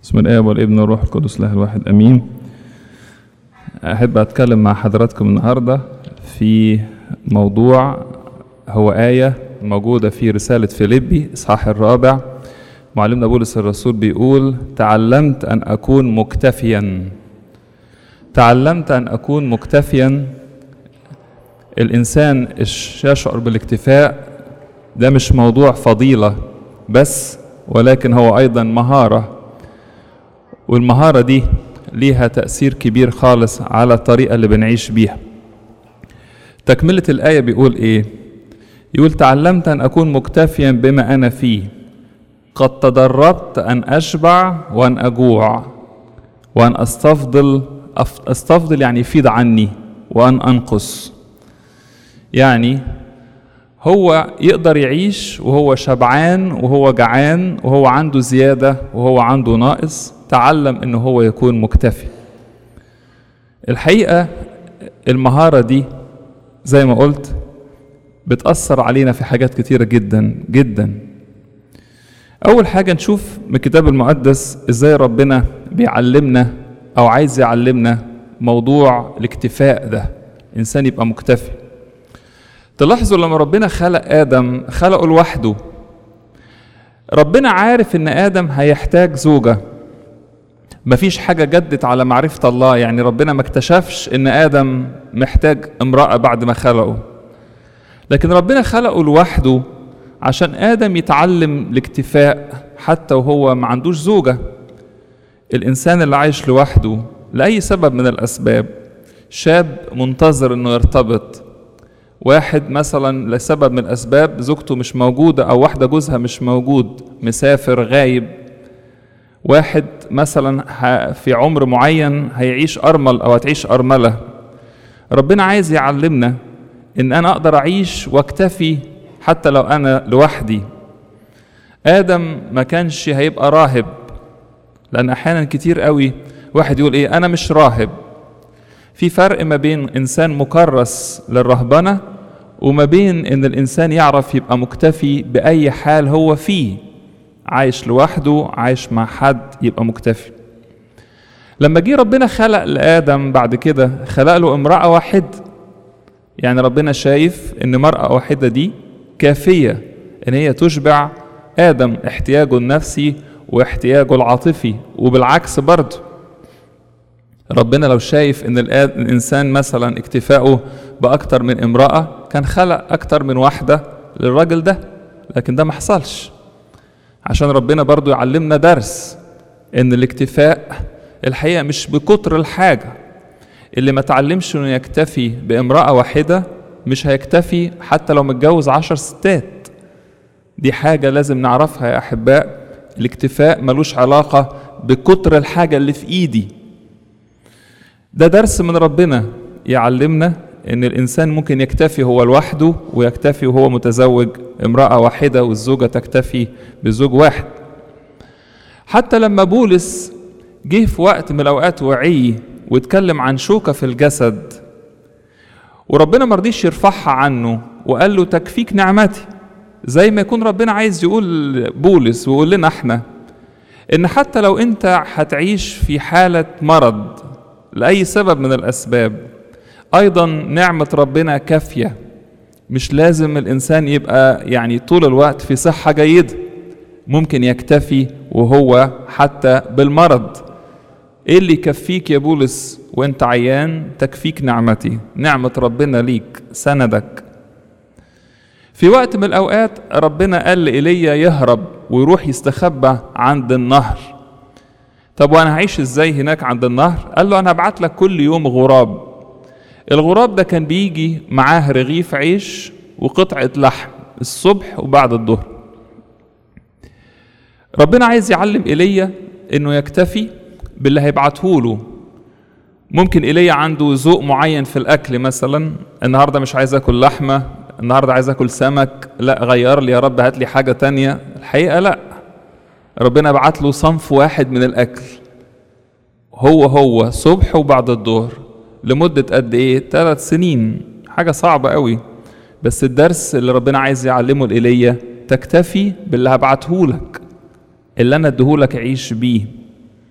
بسم الآب والابن والروح القدس له الواحد أمين أحب أتكلم مع حضراتكم النهاردة في موضوع هو آية موجودة في رسالة فيليبي إصحاح الرابع معلمنا بولس الرسول بيقول تعلمت أن أكون مكتفيا تعلمت أن أكون مكتفيا الإنسان يشعر بالاكتفاء ده مش موضوع فضيلة بس ولكن هو أيضا مهارة والمهارة دي ليها تأثير كبير خالص على الطريقة اللي بنعيش بيها تكملة الآية بيقول إيه يقول تعلمت أن أكون مكتفيا بما أنا فيه قد تدربت أن أشبع وأن أجوع وأن أستفضل أستفضل يعني يفيض عني وأن أنقص يعني هو يقدر يعيش وهو شبعان وهو جعان وهو عنده زيادة وهو عنده ناقص تعلم انه هو يكون مكتفي الحقيقة المهارة دي زي ما قلت بتأثر علينا في حاجات كتيرة جدا جدا أول حاجة نشوف من الكتاب المقدس إزاي ربنا بيعلمنا أو عايز يعلمنا موضوع الاكتفاء ده إنسان يبقى مكتفي تلاحظوا لما ربنا خلق آدم خلقه لوحده ربنا عارف إن آدم هيحتاج زوجة مفيش حاجة جدت على معرفة الله يعني ربنا ما اكتشفش إن آدم محتاج امرأة بعد ما خلقه لكن ربنا خلقه لوحده عشان آدم يتعلم الاكتفاء حتى وهو ما عندوش زوجة الإنسان اللي عايش لوحده لأي سبب من الأسباب شاب منتظر إنه يرتبط واحد مثلا لسبب من الأسباب زوجته مش موجودة أو واحدة جوزها مش موجود مسافر غايب واحد مثلا في عمر معين هيعيش أرمل أو هتعيش أرملة ربنا عايز يعلمنا إن أنا أقدر أعيش وأكتفي حتى لو أنا لوحدي آدم ما كانش هيبقى راهب لأن أحيانا كتير قوي واحد يقول إيه أنا مش راهب في فرق ما بين إنسان مكرس للرهبنة وما بين إن الإنسان يعرف يبقى مكتفي بأي حال هو فيه عايش لوحده عايش مع حد يبقى مكتفي لما جه ربنا خلق لآدم بعد كده خلق له امرأة واحدة يعني ربنا شايف إن مرأة واحدة دي كافية إن هي تشبع آدم احتياجه النفسي واحتياجه العاطفي وبالعكس برضه ربنا لو شايف ان الانسان مثلا اكتفاؤه باكتر من امراه كان خلق اكتر من واحده للراجل ده لكن ده ما حصلش عشان ربنا برضو يعلمنا درس ان الاكتفاء الحقيقه مش بكتر الحاجه اللي ما تعلمش انه يكتفي بامراه واحده مش هيكتفي حتى لو متجوز عشر ستات دي حاجه لازم نعرفها يا احباء الاكتفاء ملوش علاقه بكتر الحاجه اللي في ايدي ده درس من ربنا يعلمنا ان الانسان ممكن يكتفي هو لوحده ويكتفي وهو متزوج امراه واحده والزوجه تكتفي بزوج واحد حتى لما بولس جه في وقت من الاوقات وعي واتكلم عن شوكه في الجسد وربنا ما رضيش يرفعها عنه وقال له تكفيك نعمتي زي ما يكون ربنا عايز يقول بولس ويقول لنا احنا ان حتى لو انت هتعيش في حاله مرض لأي سبب من الأسباب أيضا نعمة ربنا كافية مش لازم الإنسان يبقى يعني طول الوقت في صحة جيدة ممكن يكتفي وهو حتى بالمرض إيه اللي يكفيك يا بولس وانت عيان تكفيك نعمتي نعمة ربنا ليك سندك في وقت من الأوقات ربنا قال لإيليا يهرب ويروح يستخبى عند النهر طب وانا هعيش ازاي هناك عند النهر قال له انا هبعت لك كل يوم غراب الغراب ده كان بيجي معاه رغيف عيش وقطعة لحم الصبح وبعد الظهر ربنا عايز يعلم ايليا انه يكتفي باللي هيبعته له ممكن ايليا عنده ذوق معين في الاكل مثلا النهارده مش عايز اكل لحمه النهارده عايز اكل سمك لا غير لي يا رب هات لي حاجه تانية الحقيقه لا ربنا بعت له صنف واحد من الاكل هو هو صبح وبعد الظهر لمدة قد ايه ثلاث سنين حاجة صعبة قوي بس الدرس اللي ربنا عايز يعلمه لإيليا تكتفي باللي هبعته لك اللي انا اديهولك عيش بيه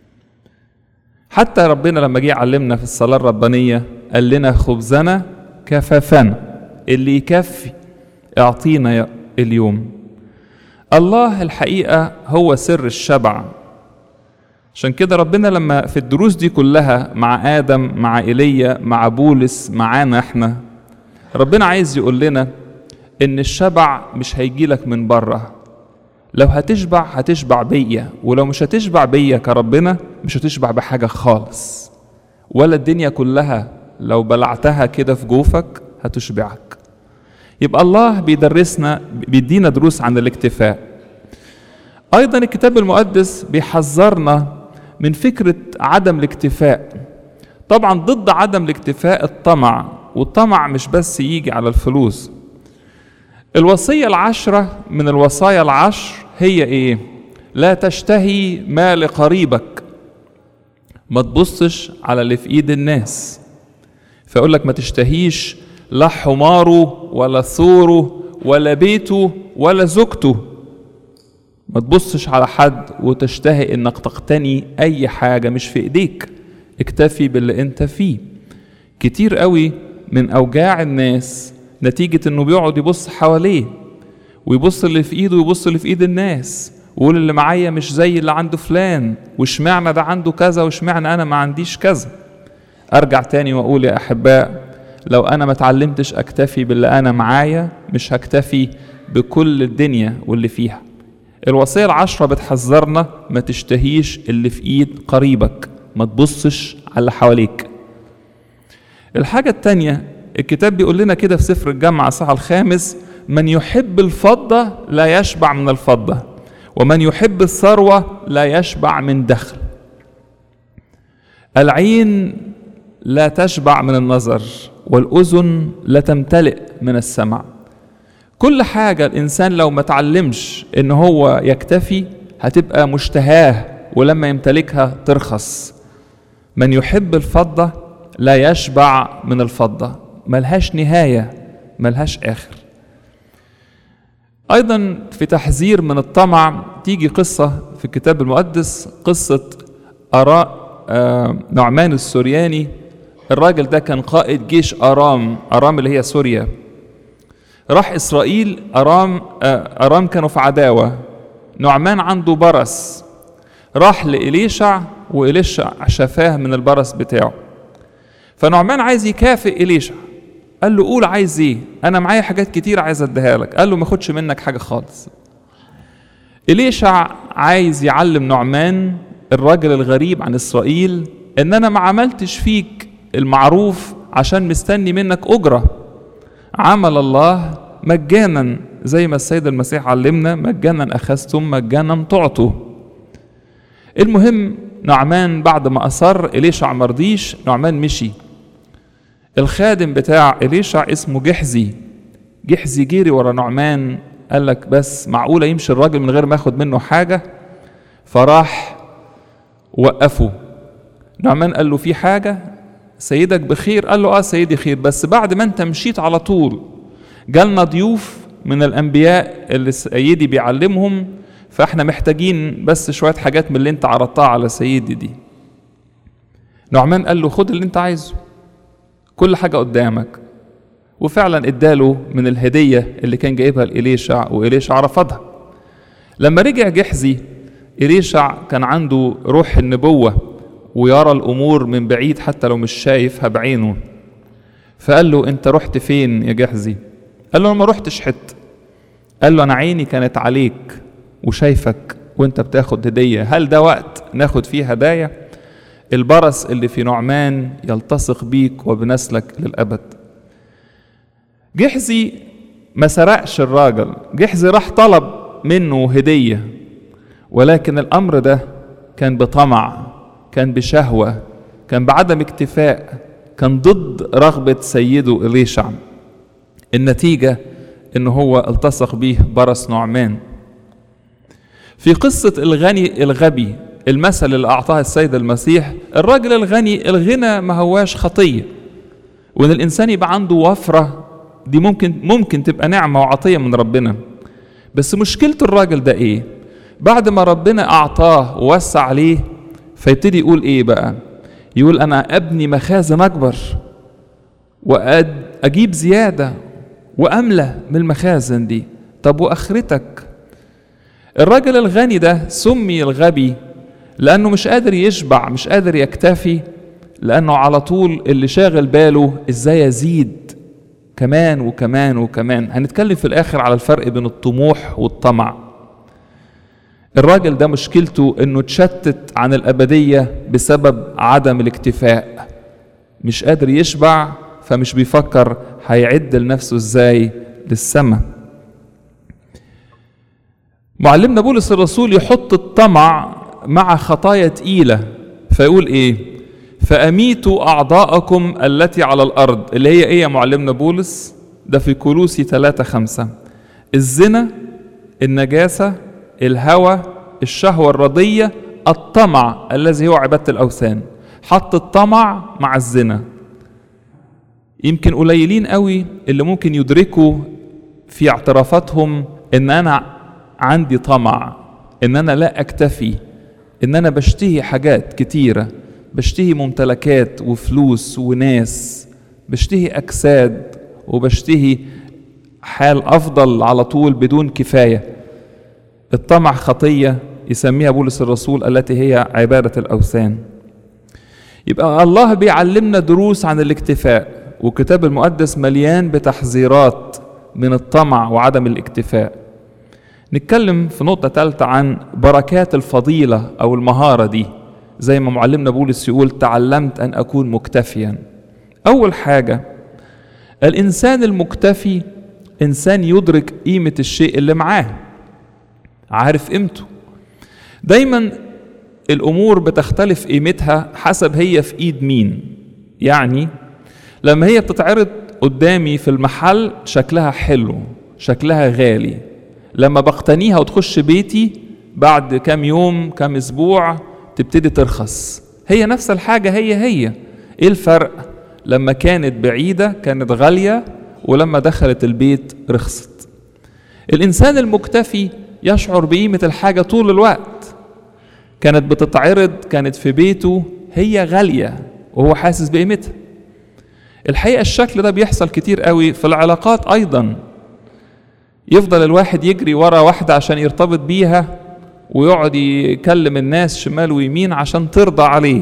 حتى ربنا لما جه علمنا في الصلاة الربانية قال لنا خبزنا كفافنا اللي يكفي اعطينا اليوم الله الحقيقة هو سر الشبع عشان كده ربنا لما في الدروس دي كلها مع آدم مع إيليا مع بولس معانا احنا ربنا عايز يقول لنا إن الشبع مش هيجيلك من بره لو هتشبع هتشبع بيا ولو مش هتشبع بيا كربنا مش هتشبع بحاجة خالص ولا الدنيا كلها لو بلعتها كده في جوفك هتشبعك يبقى الله بيدرسنا بيدينا دروس عن الاكتفاء ايضا الكتاب المقدس بيحذرنا من فكره عدم الاكتفاء طبعا ضد عدم الاكتفاء الطمع والطمع مش بس يجي على الفلوس الوصيه العشره من الوصايا العشر هي ايه لا تشتهي ما لقريبك ما تبصش على اللي في ايد الناس فيقول لك ما تشتهيش لا حماره ولا ثوره ولا بيته ولا زوجته ما تبصش على حد وتشتهي انك تقتني اي حاجه مش في ايديك اكتفي باللي انت فيه كتير قوي من اوجاع الناس نتيجه انه بيقعد يبص حواليه ويبص اللي في ايده ويبص اللي في ايد الناس ويقول اللي معايا مش زي اللي عنده فلان واشمعنى ده عنده كذا واشمعنى انا ما عنديش كذا ارجع تاني واقول يا احباء لو انا ما اتعلمتش اكتفي باللي انا معايا مش هكتفي بكل الدنيا واللي فيها الوصيه العشره بتحذرنا ما تشتهيش اللي في ايد قريبك ما تبصش على اللي حواليك الحاجه التانيه الكتاب بيقول لنا كده في سفر الجامعه الصح الخامس من يحب الفضه لا يشبع من الفضه ومن يحب الثروه لا يشبع من دخل العين لا تشبع من النظر والاذن لا تمتلئ من السمع كل حاجه الانسان لو ما تعلمش ان هو يكتفي هتبقى مشتهاه ولما يمتلكها ترخص من يحب الفضه لا يشبع من الفضه ملهاش نهايه ملهاش اخر ايضا في تحذير من الطمع تيجي قصه في الكتاب المقدس قصه اراء آه نعمان السورياني الراجل ده كان قائد جيش ارام ارام اللي هي سوريا راح اسرائيل ارام آه ارام كانوا في عداوه نعمان عنده برص راح لإليشع وإليشع شفاه من البرص بتاعه فنعمان عايز يكافئ إليشع قال له قول عايز ايه انا معايا حاجات كتير عايز اديها لك قال له ما اخدش منك حاجه خالص إليشع عايز يعلم نعمان الراجل الغريب عن إسرائيل إن أنا ما عملتش فيك المعروف عشان مستني منك أجرة عمل الله مجانا زي ما السيد المسيح علمنا مجانا أخذتم مجانا تعطوا المهم نعمان بعد ما أصر إليشع مرضيش نعمان مشي الخادم بتاع إليشع اسمه جحزي جحزي جيري ورا نعمان قال لك بس معقولة يمشي الراجل من غير ما ياخد منه حاجة فراح وقفه نعمان قال له في حاجة سيدك بخير قال له اه سيدي خير بس بعد ما انت مشيت على طول جالنا ضيوف من الانبياء اللي سيدي بيعلمهم فاحنا محتاجين بس شوية حاجات من اللي انت عرضتها على سيدي دي نعمان قال له خد اللي انت عايزه كل حاجة قدامك وفعلا اداله من الهدية اللي كان جايبها لإليشع وإليشع رفضها لما رجع جحزي إليشع كان عنده روح النبوة ويرى الأمور من بعيد حتى لو مش شايفها بعينه فقال له أنت رحت فين يا جحزي قال له أنا ما رحتش حتة قال له أنا عيني كانت عليك وشايفك وأنت بتاخد هدية هل ده وقت ناخد فيه هدايا البرص اللي في نعمان يلتصق بيك وبنسلك للأبد جحزي ما سرقش الراجل جحزي راح طلب منه هدية ولكن الأمر ده كان بطمع كان بشهوة كان بعدم اكتفاء كان ضد رغبة سيده إليشع النتيجة إن هو التصق به برص نعمان في قصة الغني الغبي المثل اللي أعطاه السيد المسيح الراجل الغني الغنى ما هواش خطية وإن الإنسان يبقى عنده وفرة دي ممكن ممكن تبقى نعمة وعطية من ربنا بس مشكلة الراجل ده إيه؟ بعد ما ربنا أعطاه ووسع عليه فيبتدي يقول إيه بقى؟ يقول انا ابني مخازن اكبر واجيب زياده واملى من المخازن دي طب واخرتك الراجل الغني ده سمي الغبي لانه مش قادر يشبع مش قادر يكتفي لانه على طول اللي شاغل باله ازاي يزيد كمان وكمان وكمان هنتكلم في الاخر على الفرق بين الطموح والطمع الراجل ده مشكلته انه اتشتت عن الابديه بسبب عدم الاكتفاء مش قادر يشبع فمش بيفكر هيعد لنفسه ازاي للسماء معلمنا بولس الرسول يحط الطمع مع خطايا تقيلة فيقول ايه فأميتوا أعضاءكم التي على الأرض اللي هي ايه يا معلمنا بولس ده في كولوسي 3 5 الزنا النجاسة الهوى الشهوة الرضية الطمع الذي هو عبادة الأوثان حط الطمع مع الزنا يمكن قليلين قوي اللي ممكن يدركوا في اعترافاتهم ان انا عندي طمع ان انا لا اكتفي ان انا بشتهي حاجات كتيره بشتهي ممتلكات وفلوس وناس بشتهي اجساد وبشتهي حال افضل على طول بدون كفايه الطمع خطيه يسميها بولس الرسول التي هي عباده الاوثان يبقى الله بيعلمنا دروس عن الاكتفاء والكتاب المقدس مليان بتحذيرات من الطمع وعدم الاكتفاء نتكلم في نقطة ثالثة عن بركات الفضيلة أو المهارة دي زي ما معلمنا بولس يقول تعلمت أن أكون مكتفيا أول حاجة الإنسان المكتفي إنسان يدرك قيمة الشيء اللي معاه عارف قيمته دايما الأمور بتختلف قيمتها حسب هي في إيد مين يعني لما هي بتتعرض قدامي في المحل شكلها حلو شكلها غالي لما بقتنيها وتخش بيتي بعد كام يوم كام اسبوع تبتدي ترخص هي نفس الحاجه هي هي ايه الفرق لما كانت بعيده كانت غاليه ولما دخلت البيت رخصت الانسان المكتفي يشعر بقيمه الحاجه طول الوقت كانت بتتعرض كانت في بيته هي غاليه وهو حاسس بقيمتها الحقيقه الشكل ده بيحصل كتير قوي في العلاقات ايضا يفضل الواحد يجري ورا واحدة عشان يرتبط بيها ويقعد يكلم الناس شمال ويمين عشان ترضى عليه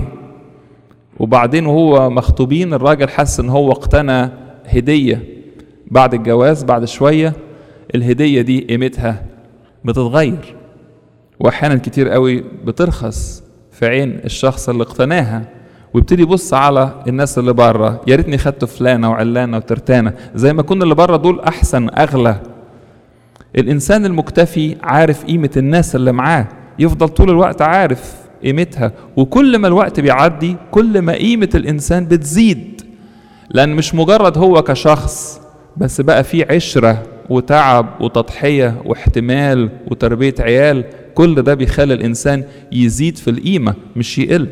وبعدين وهو مخطوبين الراجل حس ان هو اقتنى هدية بعد الجواز بعد شوية الهدية دي قيمتها بتتغير واحيانا كتير قوي بترخص في عين الشخص اللي اقتناها ويبتدي يبص على الناس اللي بره يا ريتني خدت فلانه وعلانه وترتانه زي ما كنا اللي بره دول احسن اغلى الانسان المكتفي عارف قيمه الناس اللي معاه يفضل طول الوقت عارف قيمتها وكل ما الوقت بيعدي كل ما قيمه الانسان بتزيد لان مش مجرد هو كشخص بس بقى في عشره وتعب وتضحيه واحتمال وتربيه عيال كل ده بيخلي الانسان يزيد في القيمه مش يقل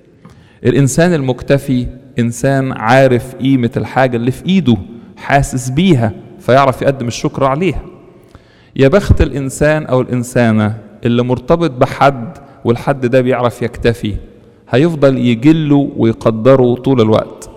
الانسان المكتفي انسان عارف قيمه الحاجه اللي في ايده حاسس بيها فيعرف يقدم الشكر عليها يا بخت الانسان او الانسانه اللي مرتبط بحد والحد ده بيعرف يكتفي هيفضل يجله ويقدره طول الوقت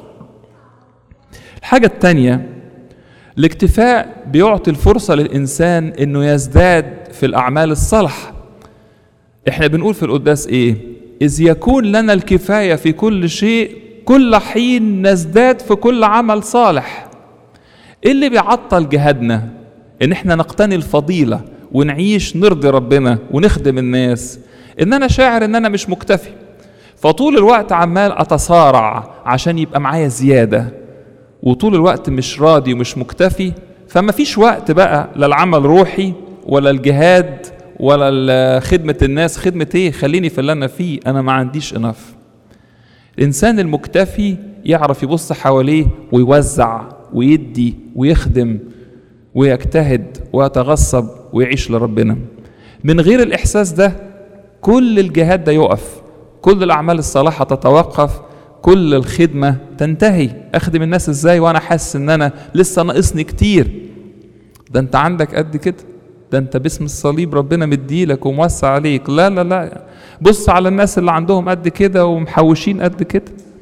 الحاجة التانية الاكتفاء بيعطي الفرصة للإنسان إنه يزداد في الأعمال الصالحة إحنا بنقول في القداس إيه إذ يكون لنا الكفاية في كل شيء كل حين نزداد في كل عمل صالح إيه اللي بيعطل جهادنا إن إحنا نقتني الفضيلة ونعيش نرضي ربنا ونخدم الناس إن أنا شاعر إن أنا مش مكتفي فطول الوقت عمال أتصارع عشان يبقى معايا زيادة وطول الوقت مش راضي ومش مكتفي فما فيش وقت بقى لا العمل روحي ولا الجهاد ولا خدمة الناس خدمة ايه خليني في اللي انا فيه انا ما عنديش انف الانسان المكتفي يعرف يبص حواليه ويوزع ويدي ويخدم ويجتهد ويتغصب ويعيش لربنا من غير الاحساس ده كل الجهاد ده يقف كل الاعمال الصالحه تتوقف كل الخدمه تنتهي اخدم الناس ازاي وانا حاسس ان انا لسه ناقصني كتير ده انت عندك قد كده ده انت باسم الصليب ربنا مديلك وموسع عليك لا لا لا بص على الناس اللي عندهم قد كده ومحوشين قد كده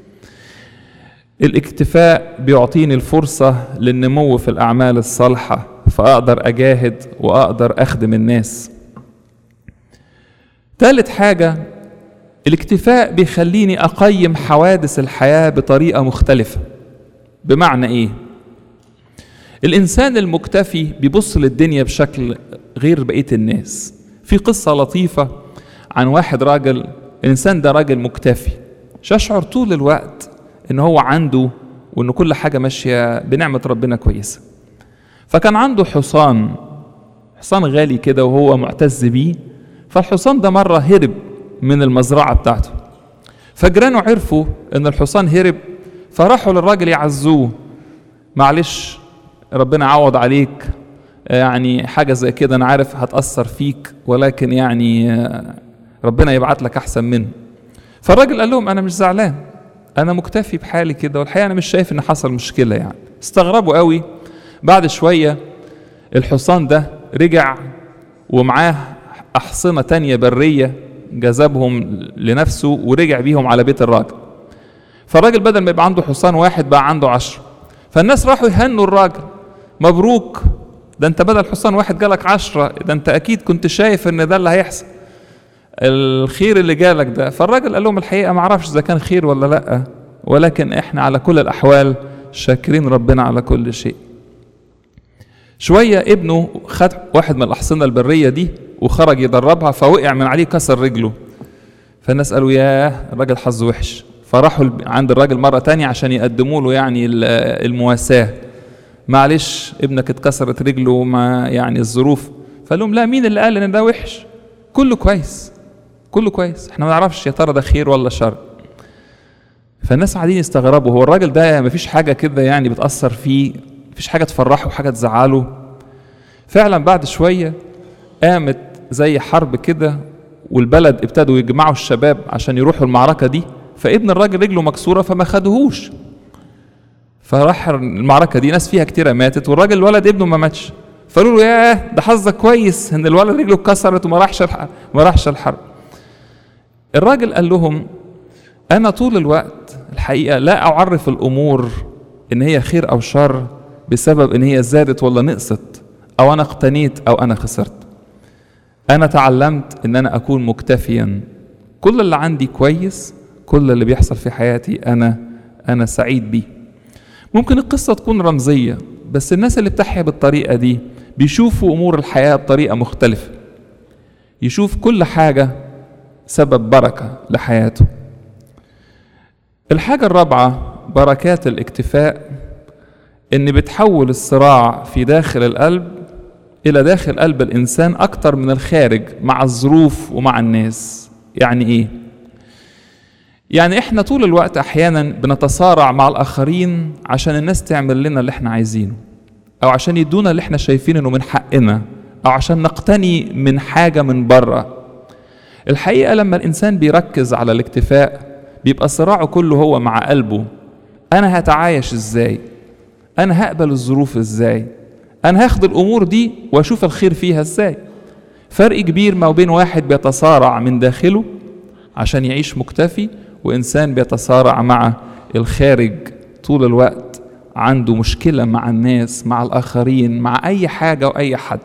الاكتفاء بيعطيني الفرصة للنمو في الأعمال الصالحة فأقدر أجاهد وأقدر أخدم الناس ثالث حاجة الاكتفاء بيخليني أقيم حوادث الحياة بطريقة مختلفة بمعنى إيه؟ الإنسان المكتفي بيبص للدنيا بشكل غير بقية الناس في قصة لطيفة عن واحد راجل الإنسان ده راجل مكتفي يشعر طول الوقت إن هو عنده وإن كل حاجة ماشية بنعمة ربنا كويسة فكان عنده حصان حصان غالي كده وهو معتز بيه فالحصان ده مرة هرب من المزرعة بتاعته فجيرانه عرفوا إن الحصان هرب فراحوا للراجل يعزوه معلش ربنا يعوض عليك يعني حاجة زي كده أنا عارف هتأثر فيك ولكن يعني ربنا يبعت لك أحسن منه فالراجل قال لهم أنا مش زعلان أنا مكتفي بحالي كده والحقيقة أنا مش شايف إن حصل مشكلة يعني استغربوا قوي بعد شوية الحصان ده رجع ومعاه أحصنة تانية برية جذبهم لنفسه ورجع بيهم على بيت الراجل فالراجل بدل ما يبقى عنده حصان واحد بقى عنده عشرة فالناس راحوا يهنوا الراجل مبروك ده انت بدل حصان واحد جالك عشرة ده انت اكيد كنت شايف ان ده اللي هيحصل الخير اللي جالك ده فالراجل قال لهم الحقيقة ما اعرفش اذا كان خير ولا لا ولكن احنا على كل الاحوال شاكرين ربنا على كل شيء شوية ابنه خد واحد من الأحصنة البرية دي وخرج يدربها فوقع من عليه كسر رجله فالناس قالوا ياه الراجل حظه وحش فراحوا عند الراجل مرة تانية عشان يقدموا له يعني المواساة معلش ابنك اتكسرت رجله ما يعني الظروف فقال لهم لا مين اللي قال ان ده وحش كله كويس كله كويس احنا ما نعرفش يا ترى ده خير ولا شر فالناس قاعدين يستغربوا هو الراجل ده مفيش حاجة كده يعني بتأثر فيه مفيش حاجة تفرحه وحاجة تزعله فعلا بعد شوية قامت زي حرب كده والبلد ابتدوا يجمعوا الشباب عشان يروحوا المعركة دي فابن الراجل رجله مكسورة فما خدوهوش فراح المعركة دي ناس فيها كتيرة ماتت والراجل الولد ابنه ما ماتش فقالوا له ياه ده حظك كويس ان الولد رجله اتكسرت وما راحش ما راحش الحرب الراجل قال لهم انا طول الوقت الحقيقة لا اعرف الامور ان هي خير او شر بسبب ان هي زادت ولا نقصت او انا اقتنيت او انا خسرت انا تعلمت ان انا اكون مكتفيا كل اللي عندي كويس كل اللي بيحصل في حياتي انا انا سعيد بيه ممكن القصه تكون رمزيه بس الناس اللي بتحيا بالطريقه دي بيشوفوا امور الحياه بطريقه مختلفه يشوف كل حاجه سبب بركه لحياته الحاجه الرابعه بركات الاكتفاء ان بتحول الصراع في داخل القلب الى داخل قلب الانسان اكتر من الخارج مع الظروف ومع الناس يعني ايه يعني احنا طول الوقت احيانا بنتصارع مع الاخرين عشان الناس تعمل لنا اللي احنا عايزينه او عشان يدونا اللي احنا شايفين انه من حقنا او عشان نقتني من حاجه من بره الحقيقه لما الانسان بيركز على الاكتفاء بيبقى صراعه كله هو مع قلبه انا هتعايش ازاي انا هقبل الظروف ازاي انا هاخد الامور دي واشوف الخير فيها ازاي فرق كبير ما بين واحد بيتصارع من داخله عشان يعيش مكتفي وانسان بيتصارع مع الخارج طول الوقت عنده مشكله مع الناس مع الاخرين مع اي حاجه واي حد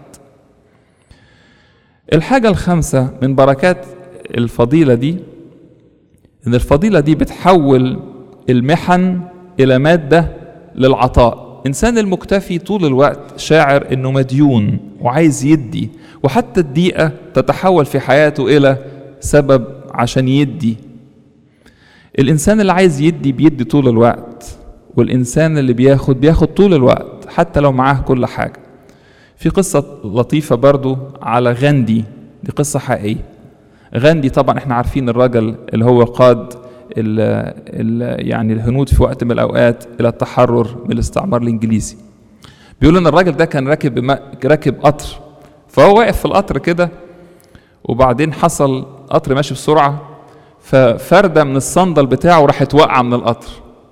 الحاجه الخامسه من بركات الفضيله دي ان الفضيله دي بتحول المحن الى ماده للعطاء انسان المكتفي طول الوقت شاعر انه مديون وعايز يدي وحتى الضيقه تتحول في حياته الى سبب عشان يدي الانسان اللي عايز يدي بيدي طول الوقت والانسان اللي بياخد بياخد طول الوقت حتى لو معاه كل حاجه في قصه لطيفه برضو على غاندي دي قصه حقيقيه غاندي طبعا احنا عارفين الراجل اللي هو قاد ال ال يعني الهنود في وقت من الاوقات الى التحرر من الاستعمار الانجليزي بيقول ان الراجل ده كان راكب راكب قطر فهو واقف في القطر كده وبعدين حصل قطر ماشي بسرعه ففرده من الصندل بتاعه راحت واقعه من القطر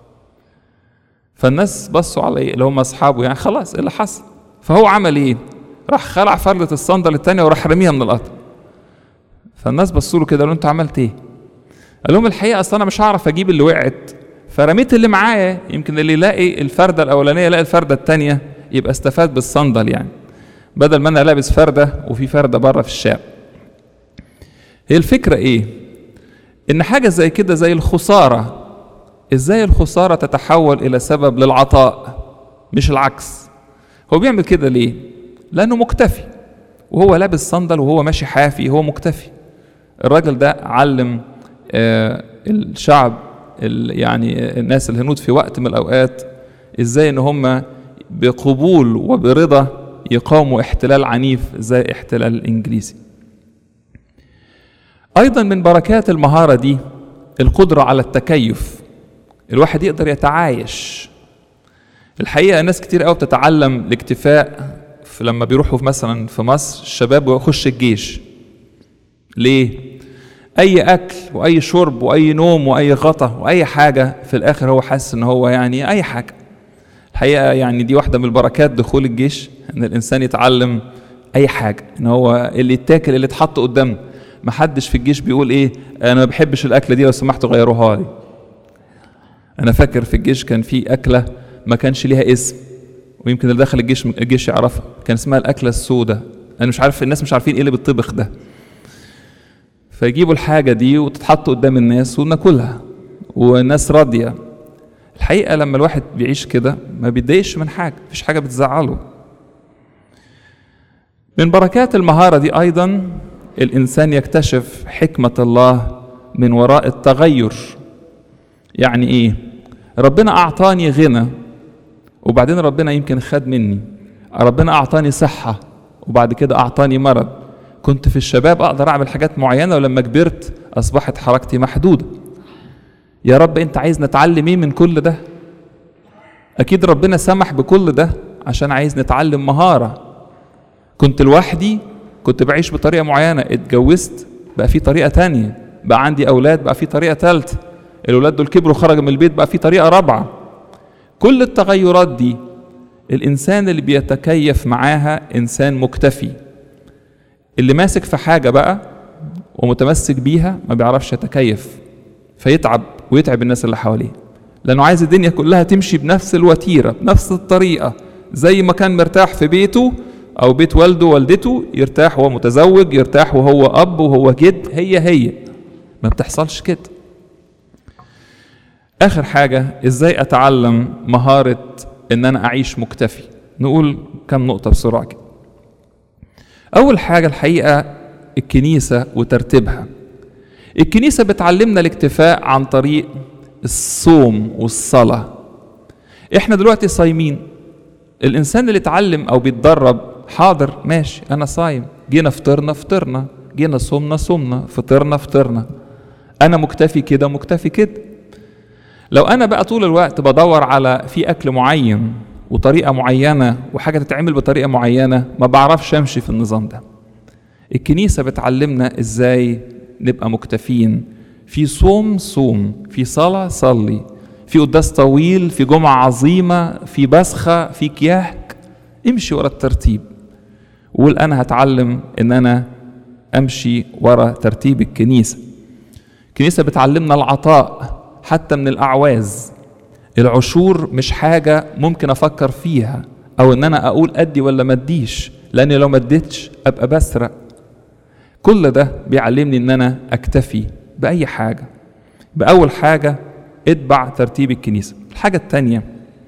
فالناس بصوا عليه اللي هم اصحابه يعني خلاص ايه اللي حصل فهو عمل ايه راح خلع فرده الصندل الثانيه وراح رميها من القطر فالناس بصوا له كده قالوا انت عملت ايه قال لهم الحقيقه اصل انا مش هعرف اجيب اللي وقعت فرميت اللي معايا يمكن اللي يلاقي الفردة الأولانية يلاقي الفردة التانية يبقى استفاد بالصندل يعني بدل ما أنا لابس فردة وفي فردة بره في الشارع هي الفكرة إيه؟ إن حاجة زي كده زي الخسارة إزاي الخسارة تتحول إلى سبب للعطاء مش العكس هو بيعمل كده ليه؟ لأنه مكتفي وهو لابس صندل وهو ماشي حافي هو مكتفي الراجل ده علم آه الشعب يعني الناس الهنود في وقت من الأوقات إزاي إن هم بقبول وبرضا يقاوموا احتلال عنيف زي احتلال الإنجليزي أيضا من بركات المهارة دي القدرة على التكيف الواحد يقدر يتعايش الحقيقة ناس كتير قوي بتتعلم الاكتفاء لما بيروحوا مثلا في مصر الشباب ويخش الجيش ليه؟ أي أكل وأي شرب وأي نوم وأي غطا وأي حاجة في الآخر هو حاسس إن هو يعني أي حاجة الحقيقة يعني دي واحدة من البركات دخول الجيش إن الإنسان يتعلم أي حاجة إن هو اللي يتاكل اللي اتحط قدامه ما حدش في الجيش بيقول إيه أنا ما بحبش الأكلة دي لو سمحتوا غيروها لي أنا فاكر في الجيش كان في أكلة ما كانش ليها اسم ويمكن اللي دخل الجيش الجيش يعرفها كان اسمها الأكلة السوداء أنا مش عارف الناس مش عارفين إيه اللي بالطبخ ده فيجيبوا الحاجة دي وتتحط قدام الناس وناكلها والناس راضية الحقيقة لما الواحد بيعيش كده ما بيتضايقش من حاجة مفيش حاجة بتزعله من بركات المهارة دي أيضا الإنسان يكتشف حكمة الله من وراء التغير يعني إيه ربنا أعطاني غنى وبعدين ربنا يمكن خد مني ربنا أعطاني صحة وبعد كده أعطاني مرض كنت في الشباب أقدر أعمل حاجات معينة ولما كبرت أصبحت حركتي محدودة يا رب أنت عايز نتعلم إيه من كل ده أكيد ربنا سمح بكل ده عشان عايز نتعلم مهارة كنت لوحدي كنت بعيش بطريقة معينة اتجوزت بقى في طريقة تانية بقى عندي أولاد بقى في طريقة تالتة الأولاد دول كبروا خرجوا من البيت بقى في طريقة رابعة كل التغيرات دي الإنسان اللي بيتكيف معاها إنسان مكتفي اللي ماسك في حاجة بقى ومتمسك بيها ما بيعرفش يتكيف فيتعب ويتعب الناس اللي حواليه لأنه عايز الدنيا كلها تمشي بنفس الوتيرة بنفس الطريقة زي ما كان مرتاح في بيته أو بيت والده ووالدته يرتاح وهو متزوج يرتاح وهو أب وهو جد هي هي ما بتحصلش كده آخر حاجة إزاي أتعلم مهارة إن أنا أعيش مكتفي نقول كم نقطة بسرعة كده أول حاجة الحقيقة الكنيسة وترتيبها الكنيسة بتعلمنا الاكتفاء عن طريق الصوم والصلاة احنا دلوقتي صايمين الإنسان اللي اتعلم أو بيتدرب حاضر ماشي أنا صايم جينا فطرنا فطرنا جينا صومنا صومنا فطرنا فطرنا أنا مكتفي كده مكتفي كده لو أنا بقى طول الوقت بدور على في أكل معين وطريقة معينة وحاجة تتعمل بطريقة معينة ما بعرفش أمشي في النظام ده الكنيسة بتعلمنا إزاي نبقى مكتفين في صوم صوم في صلاة صلي في قداس طويل في جمعة عظيمة في بسخة في كياك امشي ورا الترتيب وقول أنا هتعلم إن أنا أمشي ورا ترتيب الكنيسة الكنيسة بتعلمنا العطاء حتى من الأعواز العشور مش حاجة ممكن أفكر فيها أو إن أنا أقول أدي ولا ما أديش لأن لو ما أديتش أبقى بسرق كل ده بيعلمني إن أنا أكتفي بأي حاجة بأول حاجة اتبع ترتيب الكنيسة الحاجة التانية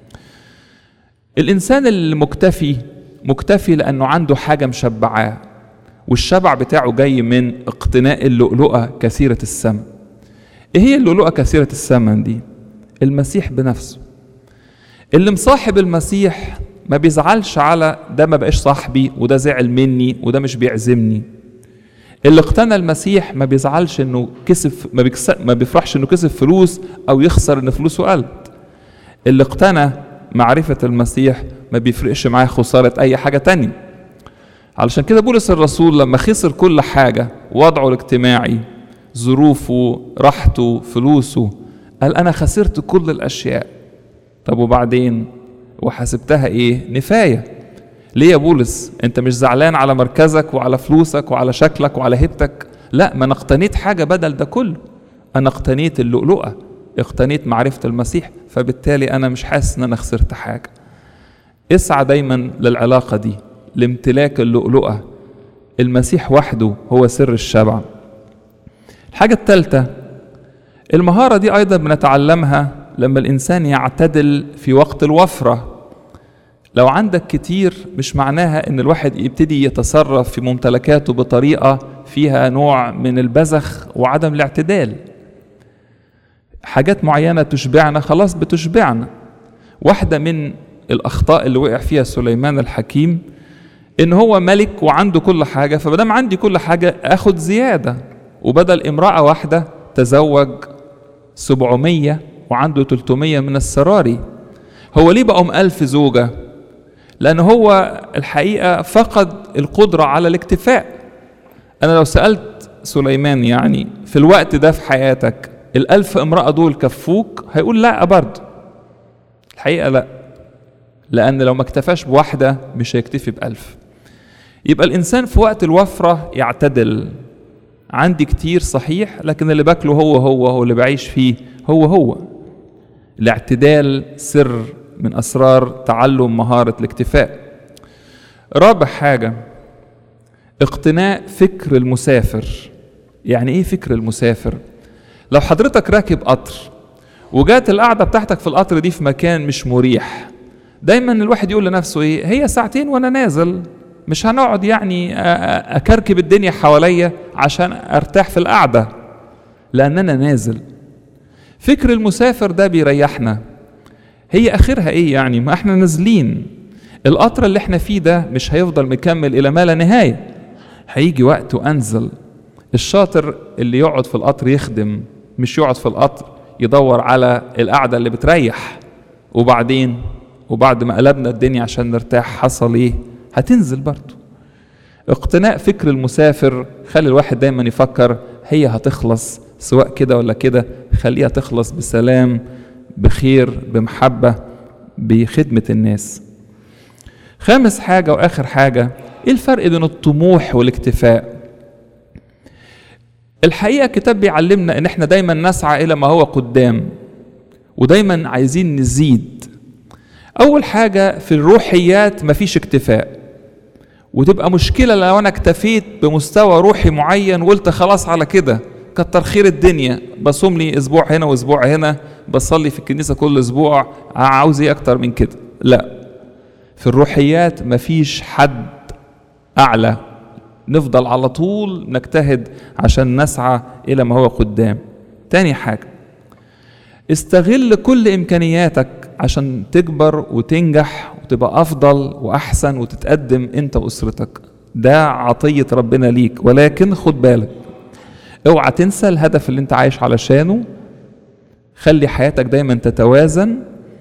الإنسان المكتفي مكتفي لأنه عنده حاجة مشبعاه والشبع بتاعه جاي من اقتناء اللؤلؤة كثيرة الثمن ايه هي اللؤلؤة كثيرة الثمن دي المسيح بنفسه اللي مصاحب المسيح ما بيزعلش على ده ما بقاش صاحبي وده زعل مني وده مش بيعزمني اللي اقتنى المسيح ما بيزعلش انه كسب ما, بيكسب ما بيفرحش انه كسب فلوس او يخسر ان فلوسه قلت اللي اقتنى معرفة المسيح ما بيفرقش معاه خسارة اي حاجة تانية علشان كده بولس الرسول لما خسر كل حاجة وضعه الاجتماعي ظروفه راحته فلوسه قال انا خسرت كل الاشياء طب وبعدين وحسبتها ايه نفايه ليه يا بولس انت مش زعلان على مركزك وعلى فلوسك وعلى شكلك وعلى هيبتك لا ما انا اقتنيت حاجه بدل ده كله انا اقتنيت اللؤلؤه اقتنيت معرفة المسيح فبالتالي أنا مش حاسس إن أنا خسرت حاجة اسعى دايما للعلاقة دي لامتلاك اللؤلؤة المسيح وحده هو سر الشبع الحاجة الثالثة المهارة دي أيضا بنتعلمها لما الإنسان يعتدل في وقت الوفرة لو عندك كتير مش معناها ان الواحد يبتدي يتصرف في ممتلكاته بطريقة فيها نوع من البذخ وعدم الاعتدال حاجات معينة تشبعنا خلاص بتشبعنا واحدة من الأخطاء اللي وقع فيها سليمان الحكيم إن هو ملك وعنده كل حاجة فمادام عندي كل حاجة آخد زيادة وبدل امرأة واحدة تزوج 700 وعنده 300 من السراري هو ليه بقوا ألف زوجة لأن هو الحقيقة فقد القدرة على الاكتفاء أنا لو سألت سليمان يعني في الوقت ده في حياتك الألف امرأة دول كفوك هيقول لا برضه الحقيقة لا لأن لو ما اكتفاش بواحدة مش هيكتفي بألف يبقى الإنسان في وقت الوفرة يعتدل عندي كتير صحيح لكن اللي باكله هو هو هو اللي بعيش فيه هو هو الاعتدال سر من أسرار تعلم مهارة الاكتفاء رابع حاجة اقتناء فكر المسافر يعني ايه فكر المسافر لو حضرتك راكب قطر وجات القعدة بتاعتك في القطر دي في مكان مش مريح دايما الواحد يقول لنفسه ايه هي ساعتين وانا نازل مش هنقعد يعني اكركب الدنيا حواليا عشان ارتاح في القعدة لان انا نازل فكر المسافر ده بيريحنا هي اخرها ايه يعني ما احنا نازلين القطر اللي احنا فيه ده مش هيفضل مكمل الى ما لا نهايه هيجي وقت وانزل الشاطر اللي يقعد في القطر يخدم مش يقعد في القطر يدور على القعده اللي بتريح وبعدين وبعد ما قلبنا الدنيا عشان نرتاح حصل ايه هتنزل برضه اقتناء فكر المسافر خلي الواحد دايما يفكر هي هتخلص سواء كده ولا كده خليها تخلص بسلام بخير بمحبة بخدمة الناس خامس حاجة وآخر حاجة إيه الفرق بين الطموح والاكتفاء الحقيقة الكتاب بيعلمنا إن إحنا دايما نسعى إلى ما هو قدام ودايما عايزين نزيد أول حاجة في الروحيات مفيش اكتفاء وتبقى مشكلة لو أنا اكتفيت بمستوى روحي معين وقلت خلاص على كده كتر خير الدنيا بصوم لي اسبوع هنا واسبوع هنا بصلي في الكنيسه كل اسبوع عاوز ايه اكتر من كده لا في الروحيات مفيش حد اعلى نفضل على طول نجتهد عشان نسعى الى ما هو قدام تاني حاجه استغل كل امكانياتك عشان تكبر وتنجح وتبقى افضل واحسن وتتقدم انت واسرتك ده عطيه ربنا ليك ولكن خد بالك اوعى تنسى الهدف اللي انت عايش علشانه خلي حياتك دايما تتوازن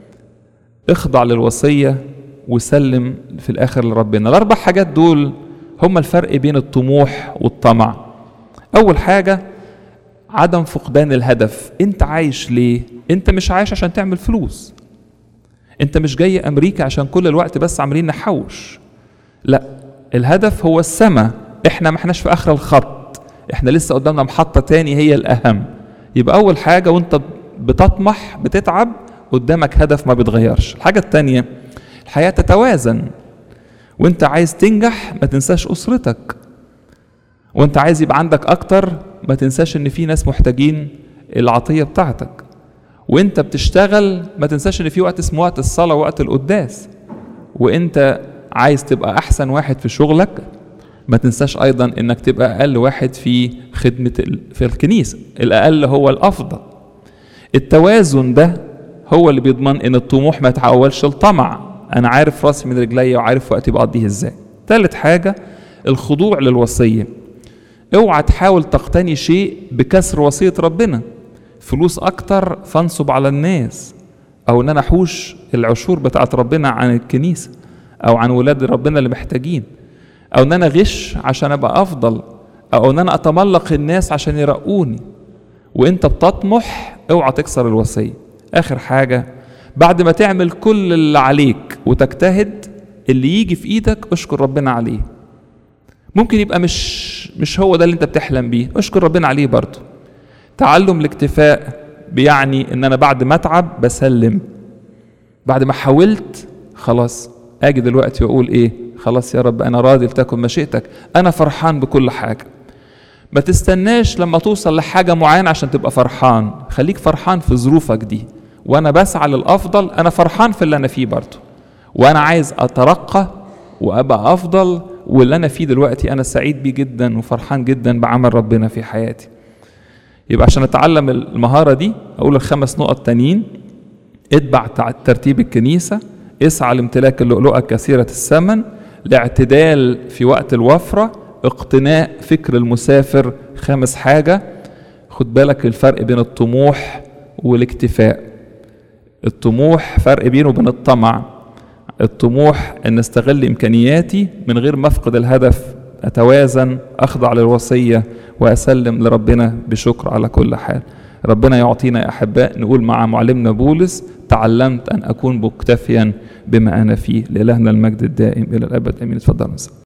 اخضع للوصية وسلم في الآخر لربنا الأربع حاجات دول هما الفرق بين الطموح والطمع أول حاجة عدم فقدان الهدف انت عايش ليه انت مش عايش عشان تعمل فلوس انت مش جاي امريكا عشان كل الوقت بس عاملين نحوش لا الهدف هو السماء احنا ما احناش في اخر الخط احنا لسه قدامنا محطة تاني هي الأهم يبقى أول حاجة وأنت بتطمح بتتعب قدامك هدف ما بيتغيرش الحاجة التانية الحياة تتوازن وانت عايز تنجح ما تنساش أسرتك وانت عايز يبقى عندك أكتر ما تنساش إن في ناس محتاجين العطية بتاعتك وانت بتشتغل ما تنساش إن في وقت اسمه وقت الصلاة ووقت القداس وانت عايز تبقى أحسن واحد في شغلك ما تنساش ايضا انك تبقى اقل واحد في خدمه في الكنيسه الاقل هو الافضل التوازن ده هو اللي بيضمن ان الطموح ما يتحولش لطمع انا عارف راسي من رجلي وعارف وقتي بقضيه ازاي ثالث حاجه الخضوع للوصيه اوعى تحاول تقتني شيء بكسر وصيه ربنا فلوس اكتر فانصب على الناس او ان انا احوش العشور بتاعت ربنا عن الكنيسه او عن ولاد ربنا اللي محتاجين او ان انا غش عشان ابقى افضل او ان انا اتملق الناس عشان يرقوني وانت بتطمح اوعى تكسر الوصيه اخر حاجه بعد ما تعمل كل اللي عليك وتجتهد اللي يجي في ايدك اشكر ربنا عليه ممكن يبقى مش مش هو ده اللي انت بتحلم بيه اشكر ربنا عليه برضه تعلم الاكتفاء بيعني ان انا بعد ما اتعب بسلم بعد ما حاولت خلاص اجي دلوقتي واقول ايه خلاص يا رب انا راضي لتكن مشيئتك انا فرحان بكل حاجه ما تستناش لما توصل لحاجه معينه عشان تبقى فرحان خليك فرحان في ظروفك دي وانا بسعى للافضل انا فرحان في اللي انا فيه برضه وانا عايز اترقى وابقى افضل واللي انا فيه دلوقتي انا سعيد بيه جدا وفرحان جدا بعمل ربنا في حياتي يبقى عشان اتعلم المهاره دي اقول الخمس نقط تانيين اتبع ترتيب الكنيسه اسعى لامتلاك اللؤلؤه كثيره الثمن الاعتدال في وقت الوفره اقتناء فكر المسافر خامس حاجه خد بالك الفرق بين الطموح والاكتفاء الطموح فرق بينه وبين الطمع الطموح ان استغل امكانياتي من غير ما افقد الهدف اتوازن اخضع للوصيه واسلم لربنا بشكر على كل حال ربنا يعطينا يا احباء نقول مع معلمنا بولس تعلمت ان اكون مكتفيا بما انا فيه لالهنا المجد الدائم الى الابد امين اتفضل